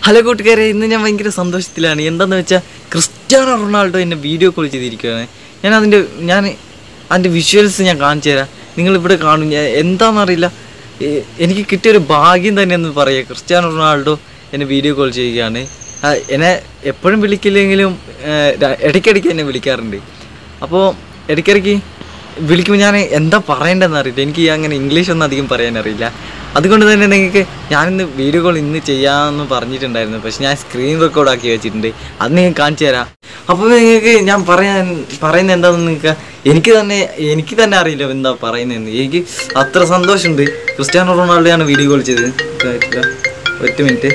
Hello കൂട്ടുകാരെ ഇന്ന് ഞാൻ ഭയങ്കര സന്തോഷത്തിലാണ് എന്താണെന്ന് വെച്ചാൽ ക്രിസ്ത്യാനോ റൊണാൾഡോ എന്നെ വീഡിയോ കോൾ ചെയ്തിരിക്കുകയാണ് ഞാൻ അതിൻ്റെ ഞാൻ അതിൻ്റെ വിഷ്വൽസ് ഞാൻ കാണിച്ചു തരാം നിങ്ങളിവിടെ കാണും ഞാൻ എന്താണെന്നറിയില്ല എ- എനിക്ക് കിട്ടിയൊരു ഭാഗ്യം തന്നെയെന്ന് പറയുക ക്രിസ്ത്യാനോ റൊണാൾഡോ എന്നെ വീഡിയോ കോൾ ചെയ്യുകയാണ് ആ, എന്നെ എപ്പോഴും വിളിക്കില്ലെങ്കിലും ഏ, ര- ഇടയ്ക്കിടയ്ക്ക് എന്നെ വിളിക്കാറുണ്ട് അപ്പോൾ ഇടയ്ക്കിടയ്ക്ക് വിളിക്കുമ്പോൾ ഞാൻ എന്താ പറയേണ്ടതെന്ന് അറിയില്ല എനിക്ക് അങ്ങനെ ഇംഗ്ലീഷ് ഒന്നും അധികം പറയാൻ അറിയില്ല അതുകൊണ്ട് തന്നെ നിങ്ങൾക്ക് ഞാനിന്ന് വീഡിയോ കോൾ ഇന്ന് ചെയ്യാമെന്ന് പറഞ്ഞിട്ടുണ്ടായിരുന്നു പക്ഷെ ഞാൻ സ്ക്രീൻ റെക്കോർഡ് ആക്കി വെച്ചിട്ടുണ്ട് അത് നിങ്ങൾക്ക് കാണിച്ചു തരാം അപ്പോൾ നിങ്ങൾക്ക് ഞാൻ പറയാൻ പറയുന്നത് എന്താണെന്ന് നിങ്ങൾക്ക് എനിക്ക് തന്നെ എനിക്ക് തന്നെ അറിയില്ല എന്താ പറയുന്നതെന്ന് എനിക്ക് അത്ര സന്തോഷമുണ്ട് ക്രിസ്ത്യാനോ റൊണാൾഡോയാണ് വീഡിയോ കോൾ ചെയ്തത് ഇതായിട്ടില്ല. ഒറ്റ minute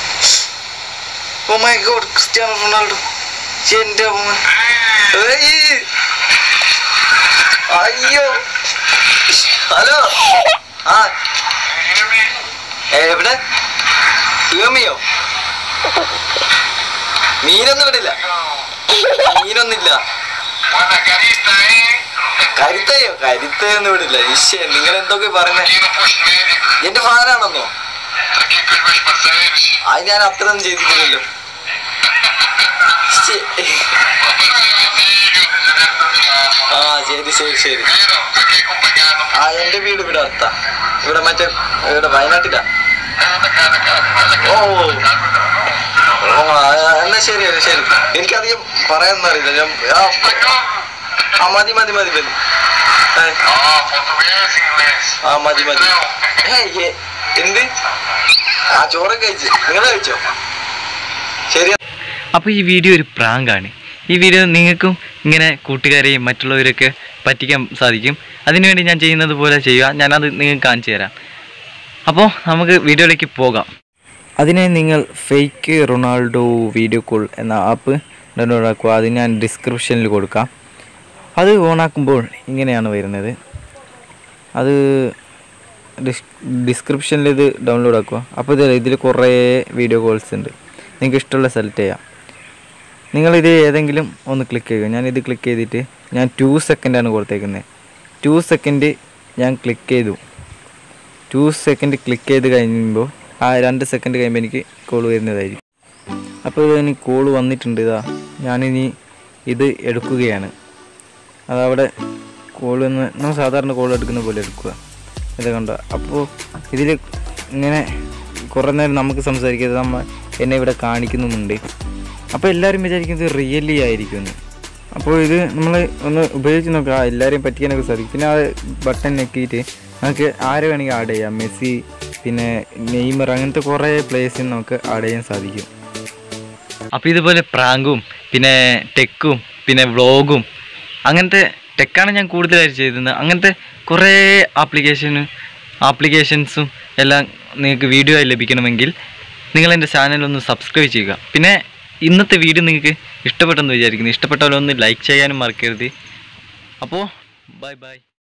oh my God Cristiano Ronaldo എൻ്റെ മോൻ ഏയ്. അയ്യോ ഹലോ ആ എവിടെ ഹ്യൂമിയോ മീനൊന്നും വിടില്ല മീനൊന്നില്ല Guarda carita, eh? കരുത്തയോ കരുത്തയൊന്നും വിടില്ല ഇശ്ശേ നിങ്ങൾ എന്തൊക്കെ പറയുന്നേ Aqui no posto médico. എന്റെ ഫാനാണെന്നോ Aqui com os meus parceiros. അത് ഞാൻ അത്രയൊന്നും ചെയ്തിട്ടില്ലല്ലോ ശ്ശേ. ആ ശരി ശരി ശരി Viram? Fiquei acompanhado. ആ എന്റെ വീട് ഇവിടെ അടുത്താ ഇവിടെ മറ്റേ ഇവിടെ വയനാട്ടിലാ Anda cá, anda cá. Anda cá. ഓ Anda cá. ഓ, ആ, എന്നാ ശരി ശരി എനിക്കധികം പറയാനൊന്നും അറിയില്ല ഞാൻ ആ, ആ മതി മതി മതി മതി ഏ, Ah, português, inglês. ആ മതി മതി Não. ഏയ്, ഏ, എന്ത് ആ ചോറൊക്കെ കഴിച്ചു നിങ്ങൾ കഴിച്ചോ ശരി അപ്പോൾ ഈ വീഡിയോ ഒരു പ്രാങ്കാണ് ഈ വീഡിയോ നിങ്ങൾക്കും ഇങ്ങനെ കൂട്ടുകാരെയും മറ്റുള്ളവരൊക്കെ പറ്റിക്കാൻ സാധിക്കും അതിനുവേണ്ടി ഞാൻ ചെയ്യുന്നത് പോലെ ചെയ്യുക ഞാനത് നിങ്ങൾക്ക് കാണിച്ചു തരാം അപ്പോൾ നമുക്ക് വീഡിയോയിലേക്ക് പോകാം അതിനായി നിങ്ങൾ ഫേക്ക് റൊണാൾഡോ വീഡിയോ കോൾ എന്ന ആപ്പ് ഡൗൺലോഡ് ആക്കുക അത് ഞാൻ ഡിസ്ക്രിപ്ഷനിൽ കൊടുക്കാം അത് ഓണാക്കുമ്പോൾ ഇങ്ങനെയാണ് വരുന്നത് അത് ഡിസ് ഡിസ്ക്രിപ്ഷനിൽ ഇത് ഡൗൺലോഡ് ആക്കുക അപ്പോൾ ഇത് ഇതിൽ കുറേ വീഡിയോ കോൾസ് ഉണ്ട് നിങ്ങൾക്ക് ഇഷ്ടമുള്ള സെലക്ട് ചെയ്യാം നിങ്ങളിത് ഏതെങ്കിലും ഒന്ന് ക്ലിക്ക് ചെയ്യുക ഞാനിത് ക്ലിക്ക് ചെയ്തിട്ട് ഞാൻ ടു സെക്കൻഡാണ് കൊടുത്തേക്കുന്നത് ടു സെക്കൻഡ് ഞാൻ ക്ലിക്ക് ചെയ്തു ടു സെക്കൻഡ് ക്ലിക്ക് ചെയ്ത് കഴിയുമ്പോൾ ആ രണ്ട് സെക്കൻഡ് കഴിയുമ്പോൾ എനിക്ക് കോൾ വരുന്നതായിരിക്കും അപ്പോൾ ഇത് എനിക്ക് കോൾ വന്നിട്ടുണ്ട് ഇതാ ഞാനിനി ഇത് എടുക്കുകയാണ് അതവിടെ കോൾ ഒന്ന് നമ്മൾ സാധാരണ കോൾ എടുക്കുന്ന പോലെ എടുക്കുക ഇത് കണ്ടോ അപ്പോൾ ഇതിൽ ഇങ്ങനെ കുറേ നേരം നമുക്ക് സംസാരിക്കാതെ നമ്മൾ എന്നെ ഇവിടെ കാണിക്കുന്നുമുണ്ട് അപ്പോൾ എല്ലാവരും വിചാരിക്കുന്നത് റിയലി ആയിരിക്കുമെന്ന് അപ്പോൾ ഇത് നമ്മൾ ഒന്ന് ഉപയോഗിച്ച് നോക്കുക ആ, എല്ലാവരെയും പറ്റിക്കാനൊക്കെ സാധിക്കും പിന്നെ ആ ബട്ടൺ ഞെക്കിയിട്ട് നമുക്ക് ആരെ വേണമെങ്കിൽ ആഡ് ചെയ്യാം മെസ്സി പിന്നെ നെയ്മർ അങ്ങനത്തെ കുറേ പ്ലേസിന് നമുക്ക് ആഡ് ചെയ്യാൻ സാധിക്കും അപ്പോൾ ഇതുപോലെ പ്രാങ്കും പിന്നെ ടെക്കും പിന്നെ വ്ളോഗും അങ്ങനത്തെ ടെക്കാണ് ഞാൻ കൂടുതലായിട്ട് ചെയ്തിരുന്നത് അങ്ങനത്തെ കുറേ ആപ്ലിക്കേഷനും ആപ്ലിക്കേഷൻസും എല്ലാം നിങ്ങൾക്ക് വീഡിയോ ആയി ലഭിക്കണമെങ്കിൽ നിങ്ങൾ എൻ്റെ ചാനൽ ഒന്ന് സബ്സ്ക്രൈബ് ചെയ്യുക പിന്നെ ഇന്നത്തെ വീഡിയോ നിങ്ങൾക്ക് ഇഷ്ടപ്പെട്ടെന്ന് വിചാരിക്കുന്നു ഇഷ്ടപ്പെട്ടാലൊന്ന് ലൈക്ക് ചെയ്യാനും മറക്കരുത് അപ്പോൾ ബൈ ബൈ